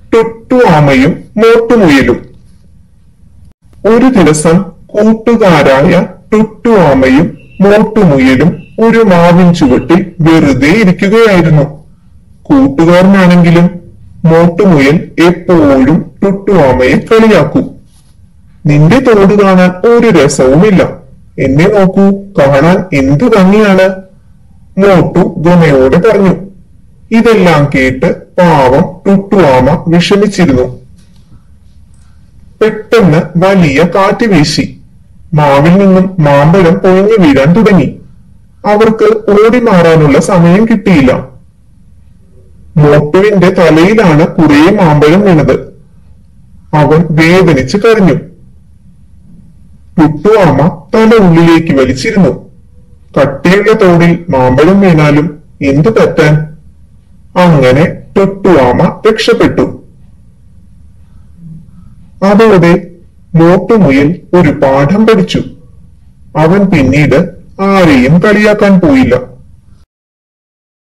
ടുട്ടു ആമയും മോട്ടുമുയലും ഒരു ദിവസം കൂട്ടുകാരായ ടുട്ടു ആമയും മോട്ടുമുയലും ഒരു മാവിൻ ചുവട്ടിൽ വെറുതെ ഇരിക്കുകയായിരുന്നു കൂട്ടുകാരനാണെങ്കിലും മോട്ടുമുയൽ എപ്പോഴും ടുട്ടു ആമയെ കളിയാക്കും നിന്റെ തോട് കാണാൻ ഒരു രസവുമില്ല എന്നെ നോക്കൂ കാണാൻ എന്തു ഭംഗിയാണ് മോട്ടു ഗമയോടെ പറഞ്ഞു ഇതെല്ലാം കേട്ട് പാവം ടുട്ടുവാമ വിഷമിച്ചിരുന്നു പെട്ടെന്ന് വലിയ കാറ്റ് വീശി മാവിൽ നിന്നും മാമ്പഴം പൊഴിഞ്ഞു വീഴാൻ തുടങ്ങി അവർക്ക് ഓടി മാറാനുള്ള സമയം കിട്ടിയില്ല മോട്ടുവിന്റെ തലയിലാണ് കുറേ മാമ്പഴം വീണത് അവൻ വേദനിച്ച് കരഞ്ഞു ടുട്ടുവാമ തല ഉള്ളിലേക്ക് വലിച്ചിരുന്നു കട്ടിയുള്ള തോടിൽ മാമ്പഴം വീണാലും എന്തു പറ്റാൻ അങ്ങനെ ടുട്ടുവാമ രക്ഷപ്പെട്ടു അതോടെ മോട്ടുമുയൽ ഒരു പാഠം പഠിച്ചു അവൻ പിന്നീട് ആരെയും കളിയാക്കാൻ പോയില്ല